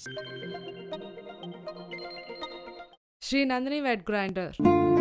Shri Nandini wet grinder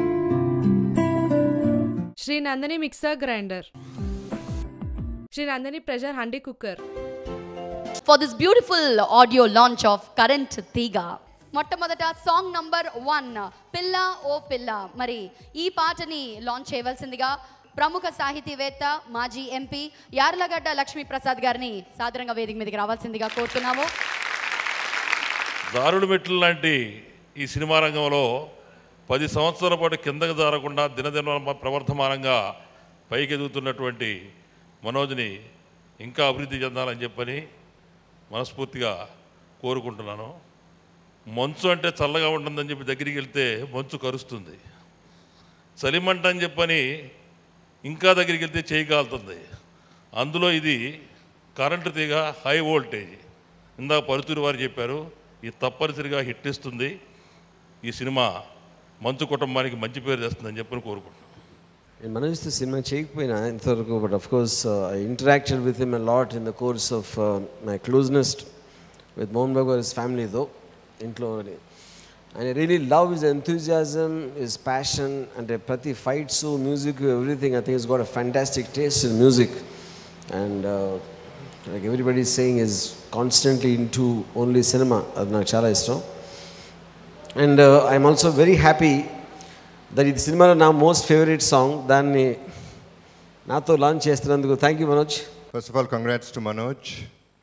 Shri Nandini mixer grinder Shri Nandini pressure handi cooker for this beautiful audio launch of Current Tiga. మొట్టమొదట song number one పిల్ల ఓ పిల్ల మరి ఈ పాటని లాంచ్ చేయవలసిందిగా ప్రముఖ సాహితీవేత్త మాజీ ఎంపీ యార్లగడ్డ లక్ష్మీ ప్రసాద్ గారిని సాదరంగా వేదిక మీదకి రావాల్సిందిగా కోరుతున్నాము దారుడు మెట్లు లాంటి ఈ సినిమా రంగంలో పది సంవత్సరాల పాటు కిందకు జారకుండా దినదిన ప్రవర్ధమానంగా పైకి ఎదుగుతున్నటువంటి మనోజ్ని ఇంకా అభివృద్ధి చెందాలని చెప్పని మనస్ఫూర్తిగా కోరుకుంటున్నాను మంచు అంటే చల్లగా ఉంటుందని చెప్పి దగ్గరికి వెళ్తే మంచు కరుస్తుంది చలిమంట అని చెప్పని ఇంకా దగ్గరికి వెళ్తే చేయి కాలుతుంది అందులో ఇది కరెంటు తీగ హై వోల్టేజ్ ఇందాక పరుచూరి వారు చెప్పారు ఇది తప్పనిసరిగా హిట్ ఇస్తుంది ఈ సినిమా మంచు కుటుంబానికి మంచి పేరు తెస్తుందని చెప్పని కోరుకుంటున్నాను నేను మనోజ్తో సినిమా చేయకపోయినా ఇంతవరకు but of course I interacted with him lot in the course of my closeness with Mohan Babu his ఫ్యామిలీతో ఇంట్లో and really love is enthusiasm is passion అంటే ప్రతి fights music everything I think is got a fantastic taste in music and like everybody saying is constantly in to only cinema అది నాకు చాలా ఇష్టం and I'm also very happy that ఇది సినిమాలో నా most favourite song దాన్ని నాతో launch చేస్తున్నందుకు thank you Manoj first of all congrats to Manoj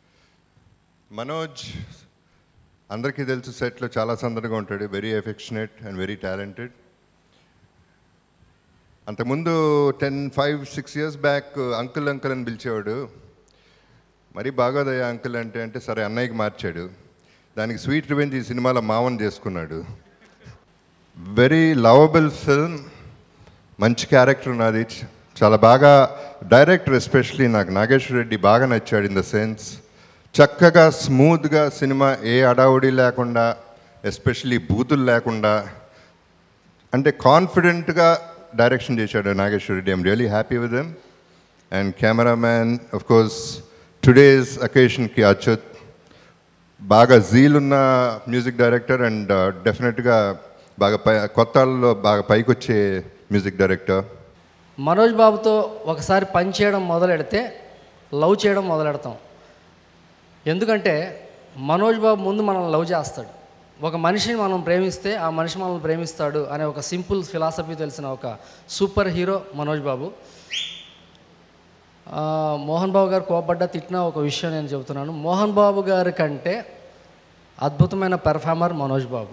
Manoj అందరికీ తెలుసు సెట్లో చాలా సందడిగా ఉంటాడు very affectionate and very talented అంతకుముందు ten five six years back uncle uncle అని పిలిచేవాడు మరీ బాగోదయ్యా అంకుల్ అంటే అంటే సరే అన్నయ్యకి మార్చాడు దానికి స్వీట్ రివెంజ్ ఈ సినిమాలో మావన్ చేసుకున్నాడు వెరీ లవబుల్ ఫిల్మ్ మంచి క్యారెక్టర్ ఉన్నది చాలా బాగా డైరెక్టర్ ఎస్పెషలీ నాకు నాగేశ్వర రెడ్డి బాగా నచ్చాడు ఇన్ ద సెన్స్ చక్కగా స్మూత్గా సినిమా ఏ అడావుడి లేకుండా ఎస్పెషలీ బూతులు లేకుండా అంటే కాన్ఫిడెంట్గా డైరెక్షన్ చేశాడు Nageswara Reddy I'm really happy with them and cameraman of course today's అకేషన్కి అచ్యుత్ బాగా జీల్ ఉన్న మ్యూజిక్ డైరెక్టర్ అండ్ డెఫినెట్గా బాగా పై కొత్త వాళ్ళలో బాగా పైకి వచ్చే మ్యూజిక్ డైరెక్టర్ మనోజ్ బాబుతో ఒకసారి పని చేయడం మొదలెడితే లవ్ చేయడం మొదలెడతాం ఎందుకంటే మనోజ్ బాబు ముందు మనల్ని లవ్ చేస్తాడు ఒక మనిషిని మనం ప్రేమిస్తే ఆ మనిషి మనల్ని ప్రేమిస్తాడు అనే ఒక సింపుల్ ఫిలాసఫీ తెలిసిన ఒక సూపర్ హీరో మనోజ్ బాబు ఆ, మోహన్ బాబు గారు కోపడ్డా తిట్టిన ఒక విషయం నేను చెబుతున్నాను మోహన్ బాబు గారి కంటే అద్భుతమైన performer Manoj Babu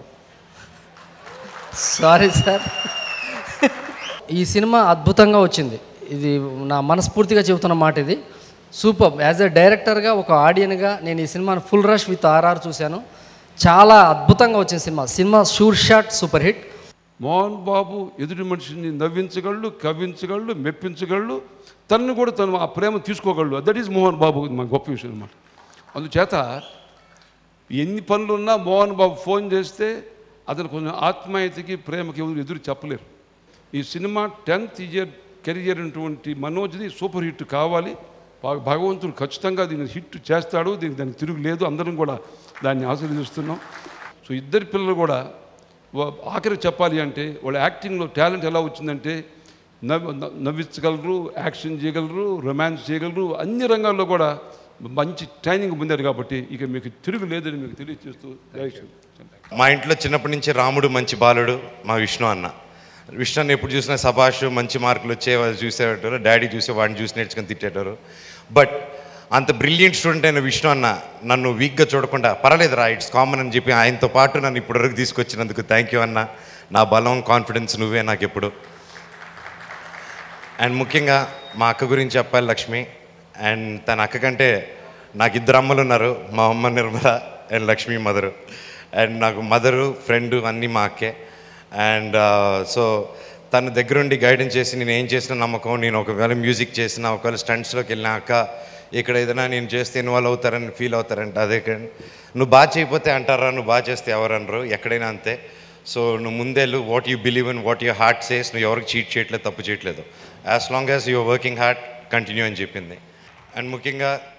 sorry sir ఈ సినిమా అద్భుతంగా వచ్చింది ఇది నా మనస్ఫూర్తిగా చెబుతున్న మాట ఇది సూపర్ యాజ్ ఎ డైరెక్టర్గా ఒక ఆడియన్గా నేను ఈ సినిమాను ఫుల్ రష్ విత్ ఆర్ఆర్ చూశాను చాలా అద్భుతంగా వచ్చిన cinema cinema sure shot super hit Mohan Babu ఎదుటి మనిషిని నవ్వించగలడు కవ్వించగలడు మెప్పించగలడు తనను కూడా తను ఆ ప్రేమ తీసుకోగలడు దట్ ఈజ్ మోహన్ బాబు మా గొప్ప విషయం అనమాట అందుచేత ఎన్ని పనులున్నా మోహన్ బాబు ఫోన్ చేస్తే అతను కొంచెం ఆత్మీయతకి ప్రేమకి ఎవరు ఎదురు చెప్పలేరు ఈ సినిమా టెన్త్ ఇయర్ కెరియర్ అటువంటి మనోజ్ది సూపర్ హిట్ కావాలి భగ- భగవంతుడు ఖచ్చితంగా దీన్ని హిట్ చేస్తాడు దీనికి దానికి తిరుగు లేదు అందరం కూడా దాన్ని ఆశీర్వదిస్తున్నాం సో ఇద్దరు పిల్లలు కూడా వా- ఆఖరి చెప్పాలి అంటే వాళ్ళ యాక్టింగ్లో టాలెంట్ ఎలా వచ్చిందంటే నవ్వు నవ్వు- నవ్వించగలరు యాక్షన్ చేయగలరు రొమాన్స్ చేయగలరు అన్ని రంగాల్లో కూడా మంచి ట్రైనింగ్ పొందారు కాబట్టి ఇక మీకు తిరుగు లేదని మీకు తెలియజేస్తూ డైరెక్షన్ మా ఇంట్లో చిన్నప్పటి నుంచి రాముడు మంచి బాలుడు మా విష్ణు అన్న విష్ణు అన్న ఎప్పుడు చూసినా సభాష్ మంచి మార్కులు వచ్చే వాళ్ళు చూసేవారు డాడీ చూసే వాడిని చూసి నేర్చుకొని తిట్టేటారు బట్ అంత బ్రిలియంట్ స్టూడెంట్ అయిన విష్ణు అన్న నన్ను వీక్గా చూడకుండా పర్లేదు రా ఇట్స్ కామన్ అని చెప్పి ఆయనతో పాటు నన్ను ఇప్పటివరకు తీసుకొచ్చినందుకు థ్యాంక్ యూ అన్న నా బలం కాన్ఫిడెన్స్ నువ్వే నాకు ఎప్పుడు అండ్ ముఖ్యంగా మా అక్క గురించి చెప్పాలి లక్ష్మి అండ్ తన అక్క కంటే నాకు ఇద్దరు అమ్మలు ఉన్నారు మా అమ్మ Nirmala and Lakshmi mother and నాకు మదరు ఫ్రెండ్ అన్నీ మా అక్కే అండ్ సో తన దగ్గరుండి గైడెన్స్ చేసి నేను ఏం చేసిన నమ్మకం నేను ఒకవేళ మ్యూజిక్ చేసిన ఒకవేళ స్టంట్స్లోకి వెళ్ళిన అక్క ఇక్కడ ఏదైనా నేను చేస్తే ఇన్వాల్వ్ అవుతారని ఫీల్ అవుతారంట అదే కానీ నువ్వు బాగా చేయకపోతే అంటారా నువ్వు బాగా చేస్తే ఎవరనరు ఎక్కడైనా అంతే సో నువ్వు ముందేళ్ళు what you believe in what your heart says నువ్వు ఎవరికి చీట్ చేయట్లేదు తప్పు చేయట్లేదు as long as your working heart continue అని చెప్పింది అండ్ ముఖ్యంగా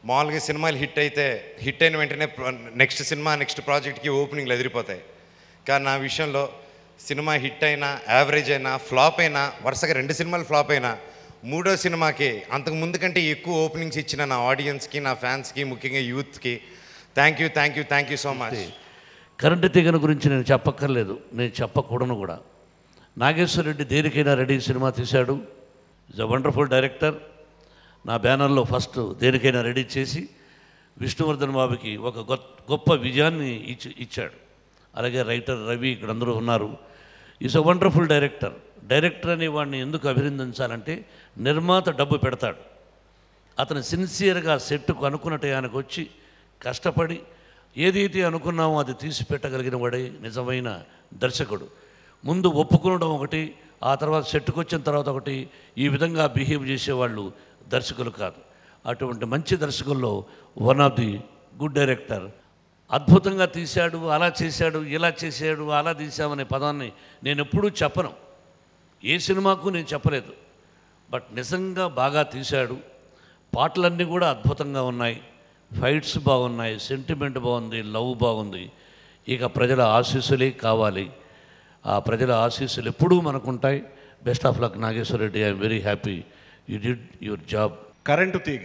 మామూలుగా సినిమాలు హిట్ అయితే హిట్ అయిన వెంటనే నెక్స్ట్ సినిమా నెక్స్ట్ ప్రాజెక్ట్కి ఓపెనింగ్లు ఎదిరిపోతాయి కానీ నా విషయంలో సినిమా హిట్ అయినా యావరేజ్ అయినా ఫ్లాప్ అయినా వరుసగా రెండు సినిమాలు ఫ్లాప్ అయినా మూడో సినిమాకి అంతకు ముందు కంటే ఎక్కువ ఓపెనింగ్స్ ఇచ్చిన నా ఆడియన్స్కి నా ఫ్యాన్స్కి ముఖ్యంగా యూత్కి thank you thank you thank you so much current తీగన గురించి నేను చెప్పక్కర్లేదు నేను చెప్పకూడను కూడా నాగేశ్వర రెడ్డి దేనికైనా రెడీ సినిమా తీశాడు ఇస్ అ వండర్ఫుల్ డైరెక్టర్ నా బ్యానర్లో ఫస్ట్ దేనికైనా రెడీ చేసి విష్ణువర్ధన్ బాబుకి ఒక గొ- గొప్ప విజయాన్ని ఇచ్చి ఇచ్చాడు అలాగే రైటర్ రవి ఇక్కడ అందరూ ఉన్నారు is a wonderful director director అనే వాడిని ఎందుకు అభినందించాలంటే నిర్మాత డబ్బు పెడతాడు అతను సిన్సియర్గా సెట్కు అనుకున్న టయానికి వచ్చి కష్టపడి ఏదైతే అనుకున్నామో అది తీసి పెట్టగలిగిన వాడే నిజమైన దర్శకుడు ముందు ఒప్పుకునడం ఒకటి ఆ తర్వాత సెట్కు వచ్చిన తర్వాత ఒకటి ఈ విధంగా బిహేవ్ చేసేవాళ్ళు దర్శకులు కాదు అటువంటి మంచి దర్శకుల్లో one of the good director అద్భుతంగా తీశాడు అలా చేశాడు ఇలా చేశాడు అలా తీశామనే పదాన్ని నేను ఎప్పుడూ చెప్పను ఏ సినిమాకు నేను చెప్పలేదు బట్ నిజంగా బాగా తీశాడు పాటలన్నీ కూడా అద్భుతంగా ఉన్నాయి ఫైట్స్ బాగున్నాయి సెంటిమెంట్ బాగుంది లవ్ బాగుంది ఇక ప్రజల ఆశీస్సులే కావాలి ఆ ప్రజల ఆశీస్సులు ఎప్పుడూ మనకుంటాయి best of luck Nageswara Reddy I'm very happy you did your job current Theega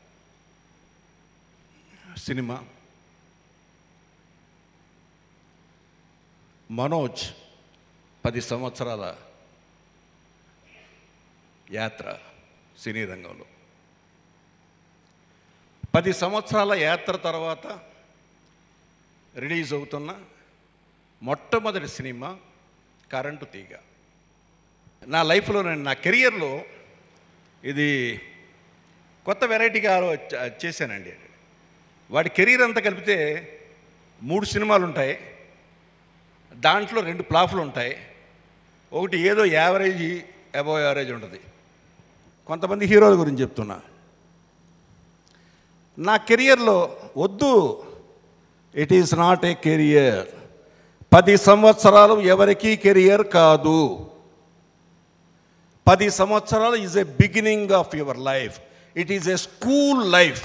cinema Manoj పది సంవత్సరాల యాత్ర సినీ రంగంలో పది సంవత్సరాల యాత్ర తర్వాత రిలీజ్ అవుతున్న మొట్టమొదటి సినిమా కరెంటు తీగ నా లైఫ్లో నేను నా కెరియర్లో ఇది కొత్త వెరైటీగా చ- చేశానండి వాడి కెరీర్ అంతా కలిపితే మూడు సినిమాలు ఉంటాయి దాంట్లో రెండు ప్లాఫ్లు ఉంటాయి ఒకటి ఏదో యావరేజ్ అబవ్ యావరేజ్ ఉంటుంది కొంతమంది హీరోల గురించి చెప్తున్నా నా కెరియర్లో వద్దు it is not a career పది సంవత్సరాలు ఎవరికీ కెరియర్ కాదు పది సంవత్సరాలు is a beginning of your life it is a school life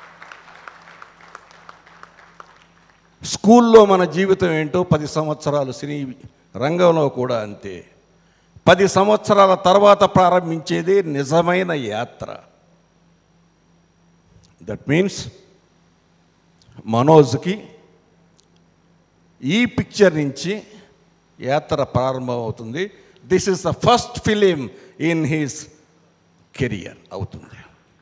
స్కూల్లో మన జీవితం ఏంటో పది సంవత్సరాలు సినీ రంగంలో కూడా అంతే పది సంవత్సరాల తర్వాత ప్రారంభించేది నిజమైన యాత్ర దట్ మీన్స్ మనోజ్కి ఈ పిక్చర్ నుంచి యాత్ర ప్రారంభమవుతుంది this is the first film in his career అవుతుంది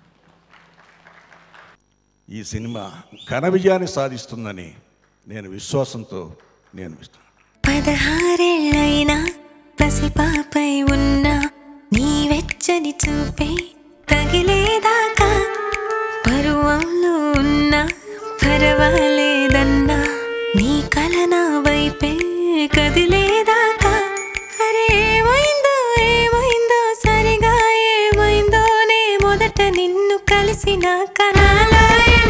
ఈ సినిమా ఘన విజయాన్ని సాధిస్తుందని నేను విశ్వాసంతో నేను ఇస్తాను పదహారేళ్ళైనా పసిపాపై ఉన్నా నీ వెచ్చని చూపే తగిలేదాకా పరువంలో ఉన్నా పర్వాలేదన్నా నీ కల నా వైపే కదిలేదాకా అరే ఏమైందో ఏమైందో సరిగా ఏమైందో నే మొదట నిన్ను కలిసిన కనాలో